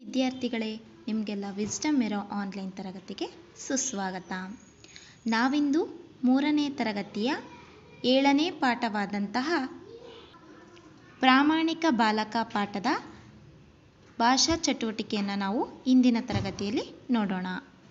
ವಿದ್ಯಾರ್ಥಿಗಳೇ ನಿಮಗೆಲ್ಲ ವಿಸ್ಡಮ್ ಇರೋ ಆನ್ಲೈನ್ ತರಗತಿಗೆ ಸುಸ್ವಾಗತ ನಾವಿಂದು ಮೂರನೇ ತರಗತಿಯ ಏಳನೇ ಪಾಠವಾದಂತಹ ಪ್ರಾಮಾಣಿಕ ಬಾಲಕ ಪಾಠದ ಭಾಷಾ ಚಟುವಟಿಕೆಯನ್ನು ನಾವು ಇಂದಿನ ತರಗತಿಯಲ್ಲಿ ನೋಡೋಣ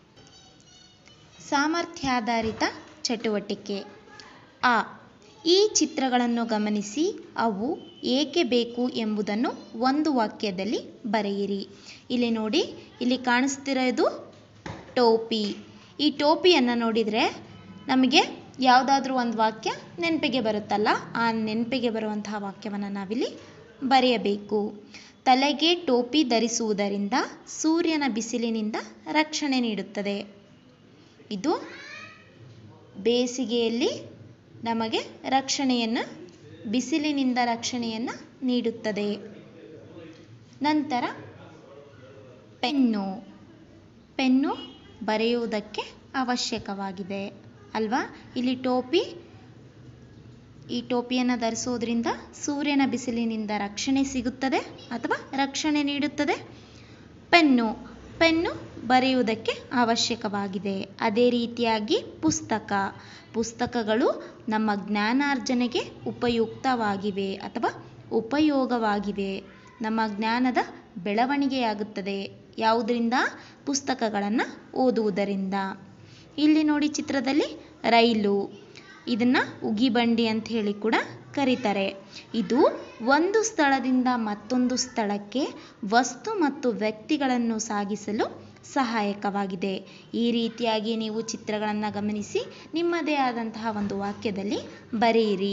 ಸಾಮರ್ಥ್ಯಾಧಾರಿತ ಚಟುವಟಿಕೆ ಆ ಈ ಚಿತ್ರಗಳನ್ನು ಗಮನಿಸಿ ಅವು ಏಕೆ ಬೇಕು ಎಂಬುದನ್ನು ಒಂದು ವಾಕ್ಯದಲ್ಲಿ ಬರೆಯಿರಿ ಇಲ್ಲಿ ನೋಡಿ ಇಲ್ಲಿ ಕಾಣಿಸ್ತಿರೋದು ಟೋಪಿ ಈ ಟೋಪಿಯನ್ನು ನೋಡಿದರೆ ನಮಗೆ ಯಾವುದಾದ್ರೂ ಒಂದು ವಾಕ್ಯ ನೆನಪಿಗೆ ಬರುತ್ತಲ್ಲ ಆ ನೆನಪಿಗೆ ಬರುವಂತಹ ವಾಕ್ಯವನ್ನು ನಾವಿಲ್ಲಿ ಬರೆಯಬೇಕು ತಲೆಗೆ ಟೋಪಿ ಧರಿಸುವುದರಿಂದ ಸೂರ್ಯನ ಬಿಸಿಲಿನಿಂದ ರಕ್ಷಣೆ ನೀಡುತ್ತದೆ ಇದು ಬೇಸಿಗೆಯಲ್ಲಿ ನಮಗೆ ರಕ್ಷಣೆಯನ್ನು ಬಿಸಿಲಿನಿಂದ ರಕ್ಷಣೆಯನ್ನು ನೀಡುತ್ತದೆ ನಂತರ ಪೆನ್ನು ಪೆನ್ನು ಬರೆಯುವುದಕ್ಕೆ ಅವಶ್ಯಕವಾಗಿದೆ ಅಲ್ವಾ ಇಲ್ಲಿ ಟೋಪಿ ಈ ಟೋಪಿಯನ್ನು ಧರಿಸೋದ್ರಿಂದ ಸೂರ್ಯನ ಬಿಸಿಲಿನಿಂದ ರಕ್ಷಣೆ ಸಿಗುತ್ತದೆ ಅಥವಾ ರಕ್ಷಣೆ ನೀಡುತ್ತದೆ ಪೆನ್ನು ಪೆನ್ನು ಬರೆಯುವುದಕ್ಕೆ ಅವಶ್ಯಕವಾಗಿದೆ ಅದೇ ರೀತಿಯಾಗಿ ಪುಸ್ತಕ ಪುಸ್ತಕಗಳು ನಮ್ಮ ಜ್ಞಾನಾರ್ಜನೆಗೆ ಉಪಯುಕ್ತವಾಗಿವೆ ಅಥವಾ ಉಪಯೋಗವಾಗಿವೆ ನಮ್ಮ ಜ್ಞಾನದ ಬೆಳವಣಿಗೆಯಾಗುತ್ತದೆ ಯಾವುದರಿಂದ ಪುಸ್ತಕಗಳನ್ನು ಓದುವುದರಿಂದ ಇಲ್ಲಿ ನೋಡಿ ಚಿತ್ರದಲ್ಲಿ ರೈಲು ಇದನ್ನು ಉಗಿಬಂಡಿ ಅಂತ ಹೇಳಿ ಕೂಡ ಕರೀತಾರೆ ಇದು ಒಂದು ಸ್ಥಳದಿಂದ ಮತ್ತೊಂದು ಸ್ಥಳಕ್ಕೆ ವಸ್ತು ಮತ್ತು ವ್ಯಕ್ತಿಗಳನ್ನು ಸಾಗಿಸಲು ಸಹಾಯಕವಾಗಿದೆ ಈ ರೀತಿಯಾಗಿ ನೀವು ಚಿತ್ರಗಳನ್ನು ಗಮನಿಸಿ ನಿಮ್ಮದೇ ಆದಂತಹ ಒಂದು ವಾಕ್ಯದಲ್ಲಿ ಬರೆಯಿರಿ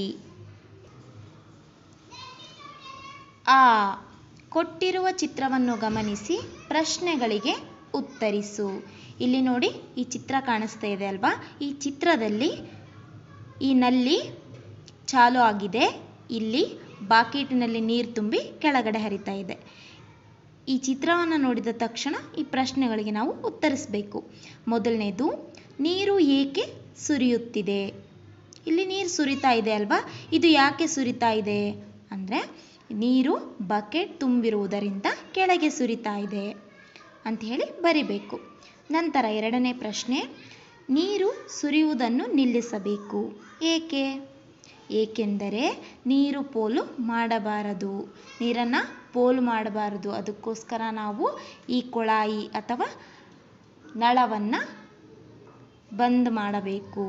ಆ ಕೊಟ್ಟಿರುವ ಚಿತ್ರವನ್ನು ಗಮನಿಸಿ ಪ್ರಶ್ನೆಗಳಿಗೆ ಉತ್ತರಿಸು ಇಲ್ಲಿ ನೋಡಿ ಈ ಚಿತ್ರ ಕಾಣಿಸ್ತಾ ಇದೆ ಅಲ್ವಾ ಈ ಚಿತ್ರದಲ್ಲಿ ಈ ನಲ್ಲಿ ಚಾಲು ಆಗಿದೆ ಇಲ್ಲಿ ಬಾಕೀಟಿನಲ್ಲಿ ನೀರು ತುಂಬಿ ಕೆಳಗಡೆ ಹರಿತಾ ಇದೆ ಈ ಚಿತ್ರವನ್ನು ನೋಡಿದ ತಕ್ಷಣ ಈ ಪ್ರಶ್ನೆಗಳಿಗೆ ನಾವು ಉತ್ತರಿಸಬೇಕು ಮೊದಲನೇದು ನೀರು ಏಕೆ ಸುರಿಯುತ್ತಿದೆ ಇಲ್ಲಿ ನೀರು ಸುರಿತಾ ಇದೆ ಅಲ್ವಾ ಇದು ಯಾಕೆ ಸುರಿತಾ ಇದೆ ಅಂದರೆ ನೀರು ಬಕೆಟ್ ತುಂಬಿರುವುದರಿಂದ ಕೆಳಗೆ ಸುರಿತಾ ಇದೆ ಅಂತ ಹೇಳಿ ಬರಿಬೇಕು ನಂತರ ಎರಡನೇ ಪ್ರಶ್ನೆ ನೀರು ಸುರಿಯುವುದನ್ನು ನಿಲ್ಲಿಸಬೇಕು ಏಕೆ ಏಕೆಂದರೆ ನೀರು ಪೋಲು ಮಾಡಬಾರದು ನೀರನ್ನು ಪೋಲು ಮಾಡಬಾರದು ಅದಕ್ಕೋಸ್ಕರ ನಾವು ಈ ಕೊಳಾಯಿ ಅಥವಾ ನಳವನ್ನು ಬಂದ್ ಮಾಡಬೇಕು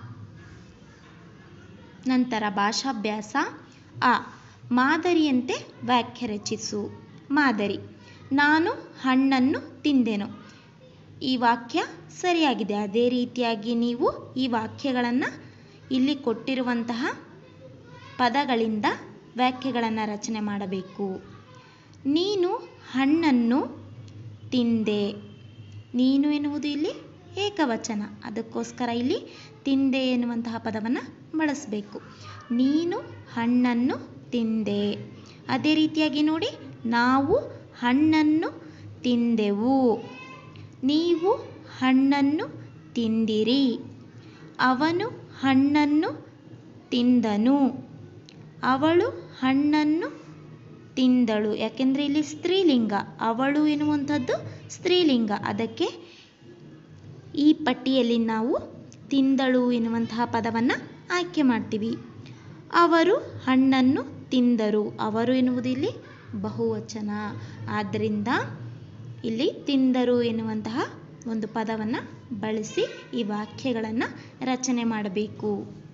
ನಂತರ ಭಾಷಾಭ್ಯಾಸ ಆ ಮಾದರಿಯಂತೆ ವಾಕ್ಯ ರಚಿಸು ಮಾದರಿ ನಾನು ಹಣ್ಣನ್ನು ತಿಂದೆನು ಈ ವಾಕ್ಯ ಸರಿಯಾಗಿದೆ ಅದೇ ರೀತಿಯಾಗಿ ನೀವು ಈ ವಾಕ್ಯಗಳನ್ನು ಇಲ್ಲಿ ಕೊಟ್ಟಿರುವಂತಹ ಪದಗಳಿಂದ ವಾಕ್ಯಗಳನ್ನು ರಚನೆ ಮಾಡಬೇಕು ನೀನು ಹಣ್ಣನ್ನು ತಿಂದೆ ನೀನು ಎನ್ನುವುದು ಇಲ್ಲಿ ಏಕವಚನ ಅದಕ್ಕೋಸ್ಕರ ಇಲ್ಲಿ ತಿಂದೆ ಎನ್ನುವಂತಹ ಪದವನ್ನು ಬಳಸಬೇಕು ನೀನು ಹಣ್ಣನ್ನು ತಿಂದೆ ಅದೇ ರೀತಿಯಾಗಿ ನೋಡಿ ನಾವು ಹಣ್ಣನ್ನು ತಿಂದೆವು ನೀವು ಹಣ್ಣನ್ನು ತಿಂದಿರಿ ಅವನು ಹಣ್ಣನ್ನು ತಿಂದನು ಅವಳು ಹಣ್ಣನ್ನು ತಿಂದಳು ಯಾಕೆಂದರೆ ಇಲ್ಲಿ ಸ್ತ್ರೀಲಿಂಗ ಅವಳು ಎನ್ನುವಂಥದ್ದು ಸ್ತ್ರೀಲಿಂಗ ಅದಕ್ಕೆ ಈ ಪಟ್ಟಿಯಲ್ಲಿ ನಾವು ತಿಂದಳು ಎನ್ನುವಂತಹ ಪದವನ್ನು ಆಯ್ಕೆ ಮಾಡ್ತೀವಿ ಅವರು ಹಣ್ಣನ್ನು ತಿಂದರು ಅವರು ಎನ್ನುವುದು ಇಲ್ಲಿ ಬಹುವಚನ ಆದ್ದರಿಂದ ಇಲ್ಲಿ ತಿಂದರು ಎನ್ನುವಂತಹ ಒಂದು ಪದವನ್ನು ಬಳಸಿ ಈ ವಾಕ್ಯಗಳನ್ನು ರಚನೆ ಮಾಡಬೇಕು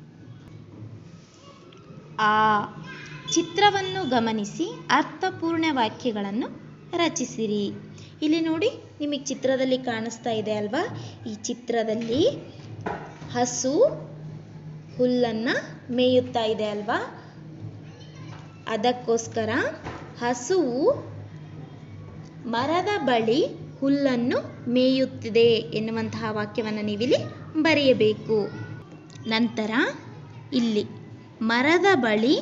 ಆ ಚಿತ್ರವನ್ನು ಗಮನಿಸಿ ಅರ್ಥಪೂರ್ಣ ವಾಕ್ಯಗಳನ್ನು ರಚಿಸಿರಿ ಇಲ್ಲಿ ನೋಡಿ ನಿಮಗೆ ಚಿತ್ರದಲ್ಲಿ ಕಾಣಿಸ್ತಾ ಇದೆ ಅಲ್ವಾ ಈ ಚಿತ್ರದಲ್ಲಿ ಹಸು ಹುಲ್ಲನ್ನು ಮೇಯುತ್ತಾ ಇದೆ ಅಲ್ವಾ ಅದಕ್ಕೋಸ್ಕರ ಹಸುವು ಮರದ ಬಳಿ ಹುಲ್ಲನ್ನು ಮೇಯುತ್ತಿದೆ ಎನ್ನುವಂತಹ ವಾಕ್ಯವನ್ನು ನೀವಿಲ್ಲಿ ಬರೆಯಬೇಕು ನಂತರ ಇಲ್ಲಿ ಮರದ ಬಳಿ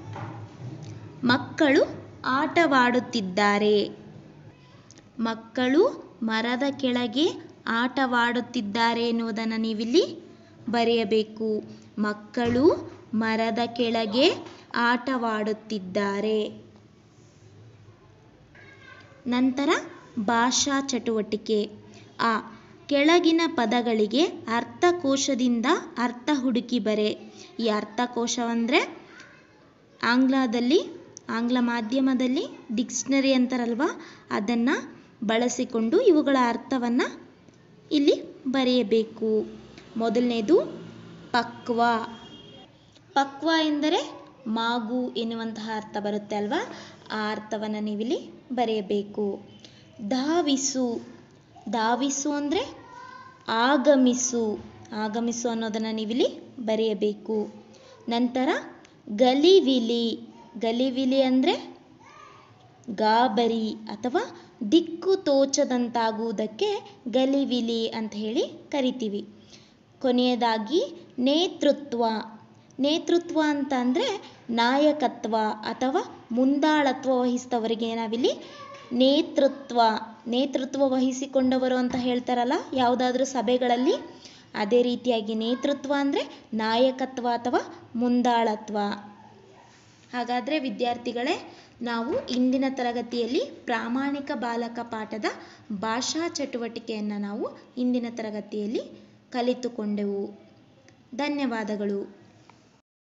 ಮಕ್ಕಳು ಆಟವಾಡುತ್ತಿದ್ದಾರೆ ಮಕ್ಕಳು ಮರದ ಕೆಳಗೆ ಆಟವಾಡುತ್ತಿದ್ದಾರೆ ಎನ್ನುವುದನ್ನು ನೀವಿಲ್ಲಿ ಬರೆಯಬೇಕು ಮಕ್ಕಳು ಮರದ ಕೆಳಗೆ ಆಟವಾಡುತ್ತಿದ್ದಾರೆ ನಂತರ ಭಾಷಾ ಚಟುವಟಿಕೆ ಆ ಕೆಳಗಿನ ಪದಗಳಿಗೆ ಅರ್ಥಕೋಶದಿಂದ ಅರ್ಥ ಹುಡುಕಿ ಬರೆ ಈ ಅರ್ಥಕೋಶ ಅಂದರೆ ಆಂಗ್ಲದಲ್ಲಿ ಆಂಗ್ಲ ಮಾಧ್ಯಮದಲ್ಲಿ ಡಿಕ್ಷ್ನರಿ ಅಂತಾರಲ್ವ ಅದನ್ನು ಬಳಸಿಕೊಂಡು ಇವುಗಳ ಅರ್ಥವನ್ನು ಇಲ್ಲಿ ಬರೆಯಬೇಕು ಮೊದಲನೇದು ಪಕ್ವ ಪಕ್ವ ಎಂದರೆ ಮಾಗು ಎನ್ನುವಂತಹ ಅರ್ಥ ಬರುತ್ತೆ ಅಲ್ವಾ ಆ ಅರ್ಥವನ್ನು ನೀವಿಲ್ಲಿ ಬರೆಯಬೇಕು ಧಾವಿಸು ಧಾವಿಸು ಅಂದರೆ ಆಗಮಿಸು ಆಗಮಿಸು ಅನ್ನೋದನ್ನು ನೀವಿಲ್ಲಿ ಬರೆಯಬೇಕು ನಂತರ ಗಲಿವಿಲಿ ಗಲಿವಿಲಿ ಅಂದರೆ ಗಾಬರಿ ಅಥವಾ ದಿಕ್ಕು ತೋಚದಂತಾಗುವುದಕ್ಕೆ ಗಲಿವಿಲಿ ಅಂತ ಹೇಳಿ ಕರಿತೀವಿ ಕೊನೆಯದಾಗಿ ನೇತೃತ್ವ ನೇತೃತ್ವ ಅಂತ ಅಂದರೆ ನಾಯಕತ್ವ ಅಥವಾ ಮುಂದಾಳತ್ವ ವಹಿಸಿದವರಿಗೆ ನಾವಿಲ್ಲಿ ನೇತೃತ್ವ ನೇತೃತ್ವ ವಹಿಸಿಕೊಂಡವರು ಅಂತ ಹೇಳ್ತಾರಲ್ಲ ಯಾವುದಾದ್ರೂ ಸಭೆಗಳಲ್ಲಿ ಅದೇ ರೀತಿಯಾಗಿ ನೇತೃತ್ವ ಅಂದರೆ ನಾಯಕತ್ವ ಅಥವಾ ಮುಂದಾಳತ್ವ ಹಾಗಾದರೆ ವಿದ್ಯಾರ್ಥಿಗಳೇ ನಾವು ಇಂದಿನ ತರಗತಿಯಲ್ಲಿ ಪ್ರಾಮಾಣಿಕ ಬಾಲಕ ಪಾಠದ ಭಾಷಾ ಚಟುವಟಿಕೆಯನ್ನು ನಾವು ಇಂದಿನ ತರಗತಿಯಲ್ಲಿ ಕಲಿತುಕೊಂಡೆವು ಧನ್ಯವಾದಗಳು